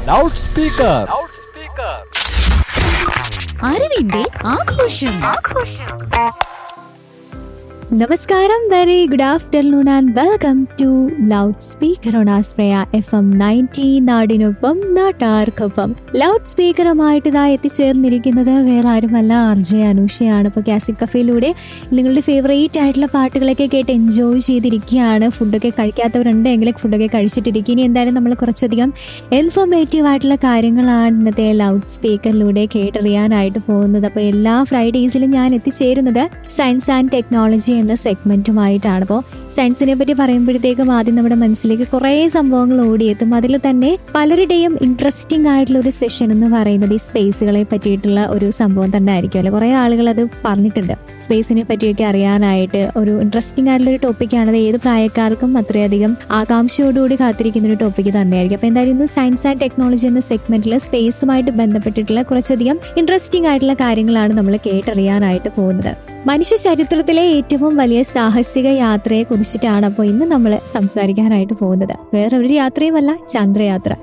loud speaker അറിവിന്റെ ആഘോഷം നമസ്കാരം very good afternoon and welcome to loud speaker on ആസ്പ്രയ എഫ് എം നയൻറ്റി നാടിനൊപ്പം നാട്ടാർക്കൊപ്പം ലൗഡ് സ്പീക്കറുമായിട്ട് ഇതാ എത്തിച്ചേർന്നിരിക്കുന്നത് വേറെ ആരുമല്ല ആർ ജെ അനൂഷയാണ് ഇപ്പോൾ കാസിക് കഫേയിലൂടെ നിങ്ങളുടെ ഫേവറേറ്റ് ആയിട്ടുള്ള പാട്ടുകളൊക്കെ കേട്ട് എൻജോയ് ചെയ്തിരിക്കുകയാണ് ഫുഡൊക്കെ കഴിക്കാത്തവരുണ്ടെങ്കിൽ ഫുഡൊക്കെ കഴിച്ചിട്ടിരിക്കുക ഇനി എന്തായാലും നമ്മൾ കുറച്ചധികം ഇൻഫോർമേറ്റീവ് ആയിട്ടുള്ള കാര്യങ്ങളാണ് ഇന്നത്തെ ലൗഡ് സ്പീക്കറിലൂടെ കേട്ടറിയാനായിട്ട് പോകുന്നത് അപ്പോൾ എല്ലാ ഫ്രൈഡേയ്സിലും ഞാൻ എത്തിച്ചേരുന്നത് സയൻസ് ആൻഡ് ടെക്നോളജി എന്ന സെഗ്മെന്റുമായിട്ടാണ് അപ്പോൾ സയൻസിനെ പറ്റി പറയുമ്പോഴത്തേക്കും ആദ്യം നമ്മുടെ മനസ്സിലേക്ക് കുറേ സംഭവങ്ങൾ ഓടിയെത്തും അതിൽ തന്നെ പലരുടെയും ഇൻട്രസ്റ്റിംഗ് ആയിട്ടുള്ള ഒരു സെഷൻ എന്ന് പറയുന്നത് ഈ സ്പേസുകളെ പറ്റിയിട്ടുള്ള ഒരു സംഭവം തന്നെ ആയിരിക്കും അല്ലെ കുറേ ആളുകൾ അത് പറഞ്ഞിട്ടുണ്ട് സ്പേസിനെ പറ്റിയൊക്കെ അറിയാനായിട്ട് ഒരു ഇൻട്രസ്റ്റിംഗ് ആയിട്ടുള്ള ഒരു ടോപ്പിക്കാണത് ഏത് പ്രായക്കാർക്കും അത്രയധികം ആകാംക്ഷയോടുകൂടി കാത്തിരിക്കുന്ന ഒരു ടോപ്പിക്ക് തന്നെയായിരിക്കും അപ്പോൾ എന്തായാലും ഇന്ന് സയൻസ് ആൻഡ് ടെക്നോളജി എന്ന സെഗ്മെന്റിൽ സ്പേസുമായിട്ട് ബന്ധപ്പെട്ടിട്ടുള്ള കുറച്ചധികം ഇൻട്രസ്റ്റിംഗ് ആയിട്ടുള്ള കാര്യങ്ങളാണ് നമ്മൾ കേട്ടറിയാനായിട്ട് പോകുന്നത് മനുഷ്യ ചരിത്രത്തിലെ ഏറ്റവും വലിയ സാഹസിക യാത്രയെ കുറിച്ചിട്ടാണ് അപ്പോൾ ഇന്ന് നമ്മൾ സംസാരിക്കാനായിട്ട് പോകുന്നത് വേറെ ഒരു യാത്രയുമല്ല ചന്ദ്രയാത്ര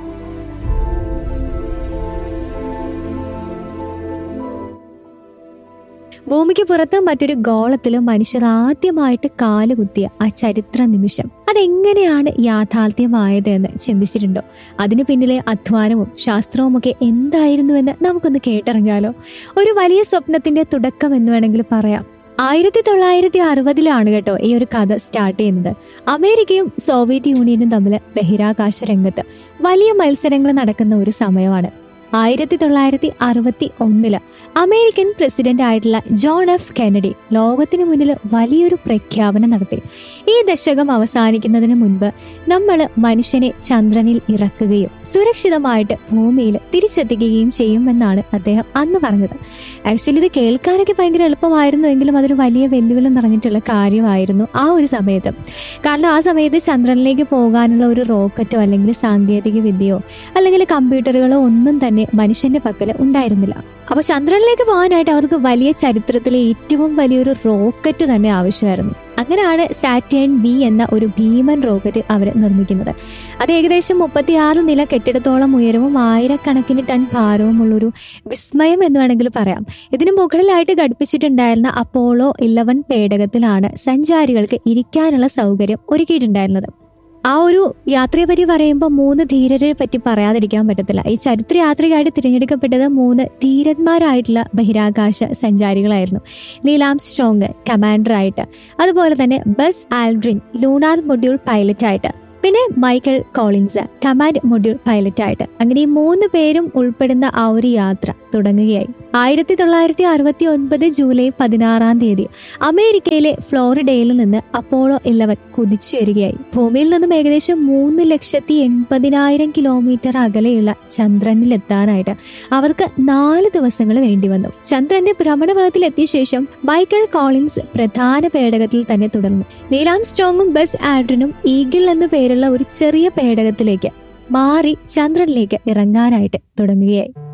ഭൂമിക്ക് പുറത്ത് മറ്റൊരു ഗോളത്തിലും മനുഷ്യർ ആദ്യമായിട്ട് കാലുകുത്തിയ ആ ചരിത്ര നിമിഷം അതെങ്ങനെയാണ് യാഥാർത്ഥ്യമായത് എന്ന് ചിന്തിച്ചിട്ടുണ്ടോ അതിനു പിന്നിലെ അധ്വാനവും ശാസ്ത്രവുമൊക്കെ എന്തായിരുന്നുവെന്ന് നമുക്കൊന്ന് കേട്ടിറങ്ങാലോ ഒരു വലിയ സ്വപ്നത്തിന്റെ തുടക്കം എന്ന് വേണമെങ്കിൽ പറയാം ആയിരത്തി തൊള്ളായിരത്തി അറുപതിലാണ് കേട്ടോ ഈ ഒരു കഥ സ്റ്റാർട്ട് ചെയ്യുന്നത് അമേരിക്കയും സോവിയറ്റ് യൂണിയനും തമ്മിൽ ബഹിരാകാശ രംഗത്ത് വലിയ മത്സരങ്ങൾ നടക്കുന്ന ഒരു സമയമാണ് ആയിരത്തി തൊള്ളായിരത്തി അറുപത്തി ഒന്നില് അമേരിക്കൻ പ്രസിഡന്റ് ആയിട്ടുള്ള ജോൺ എഫ് കെനഡി ലോകത്തിന് മുന്നിൽ വലിയൊരു പ്രഖ്യാപനം നടത്തി ഈ ദശകം അവസാനിക്കുന്നതിന് മുൻപ് നമ്മൾ മനുഷ്യനെ ചന്ദ്രനിൽ ഇറക്കുകയും സുരക്ഷിതമായിട്ട് ഭൂമിയിൽ തിരിച്ചെത്തിക്കുകയും ചെയ്യുമെന്നാണ് അദ്ദേഹം അന്ന് പറഞ്ഞത് ആക്ച്വലി ഇത് കേൾക്കാനൊക്കെ ഭയങ്കര എളുപ്പമായിരുന്നു എങ്കിലും അതൊരു വലിയ വെല്ലുവിളി നിറഞ്ഞിട്ടുള്ള കാര്യമായിരുന്നു ആ ഒരു സമയത്ത് കാരണം ആ സമയത്ത് ചന്ദ്രനിലേക്ക് പോകാനുള്ള ഒരു റോക്കറ്റോ അല്ലെങ്കിൽ സാങ്കേതിക വിദ്യയോ അല്ലെങ്കിൽ കമ്പ്യൂട്ടറുകളോ ഒന്നും തന്നെ മനുഷ്യന്റെ പക്കൽ ഉണ്ടായിരുന്നില്ല അപ്പൊ ചന്ദ്രനിലേക്ക് പോകാനായിട്ട് അവർക്ക് വലിയ ചരിത്രത്തിലെ ഏറ്റവും വലിയൊരു റോക്കറ്റ് തന്നെ ആവശ്യമായിരുന്നു അങ്ങനെയാണ് സാറ്റേൺ ബി എന്ന ഒരു ഭീമൻ റോക്കറ്റ് അവർ നിർമ്മിക്കുന്നത് അത് ഏകദേശം മുപ്പത്തിയാറ് നില കെട്ടിടത്തോളം ഉയരവും ആയിരക്കണക്കിന് ടൺ ഭാരവുമുള്ളൊരു വിസ്മയം എന്ന് വേണമെങ്കിൽ പറയാം ഇതിന് മുകളിലായിട്ട് ഘടിപ്പിച്ചിട്ടുണ്ടായിരുന്ന അപ്പോളോ ഇലവൻ പേടകത്തിലാണ് സഞ്ചാരികൾക്ക് ഇരിക്കാനുള്ള സൗകര്യം ഒരുക്കിയിട്ടുണ്ടായിരുന്നത് ആ ഒരു യാത്രയെ പറ്റി പറയുമ്പോൾ മൂന്ന് ധീരരെ പറ്റി പറയാതിരിക്കാൻ പറ്റത്തില്ല ഈ ചരിത്ര യാത്രയ്ക്കായിട്ട് തിരഞ്ഞെടുക്കപ്പെട്ടത് മൂന്ന് ധീരന്മാരായിട്ടുള്ള ബഹിരാകാശ സഞ്ചാരികളായിരുന്നു നീലാം സ്ട്രോങ് കമാൻഡറായിട്ട് അതുപോലെ തന്നെ ബസ് ആൽഡ്രിൻ ലൂണാർ മൊഡ്യൂൾ പൈലറ്റായിട്ട് പിന്നെ മൈക്കൽ കോളിൻസ് കമാൻഡ് മൊഡ്യൂൾ പൈലറ്റായിട്ട് അങ്ങനെ ഈ മൂന്ന് പേരും ഉൾപ്പെടുന്ന ആ ഒരു യാത്ര തുടങ്ങുകയായി ആയിരത്തി തൊള്ളായിരത്തി അറുപത്തി ഒൻപത് ജൂലൈ പതിനാറാം തീയതി അമേരിക്കയിലെ ഫ്ലോറിഡയിൽ നിന്ന് അപ്പോളോ ഇലവൻ കുതിച്ചുയരുകയായി ഭൂമിയിൽ നിന്നും ഏകദേശം മൂന്ന് ലക്ഷത്തി എൺപതിനായിരം കിലോമീറ്റർ അകലെയുള്ള ചന്ദ്രനിലെത്താനായിട്ട് അവർക്ക് നാല് ദിവസങ്ങൾ വേണ്ടി വന്നു ചന്ദ്രന്റെ ഭ്രമണപഥത്തിൽ എത്തിയ ശേഷം മൈക്കൽ കോളിൻസ് പ്രധാന പേടകത്തിൽ തന്നെ തുടർന്നു നീലാം സ്ട്രോങ്ങും ബസ് ആഡ്രിനും ഈഗിൾ എന്ന പേരുള്ള ഒരു ചെറിയ പേടകത്തിലേക്ക് മാറി ചന്ദ്രനിലേക്ക് ഇറങ്ങാനായിട്ട് തുടങ്ങുകയായി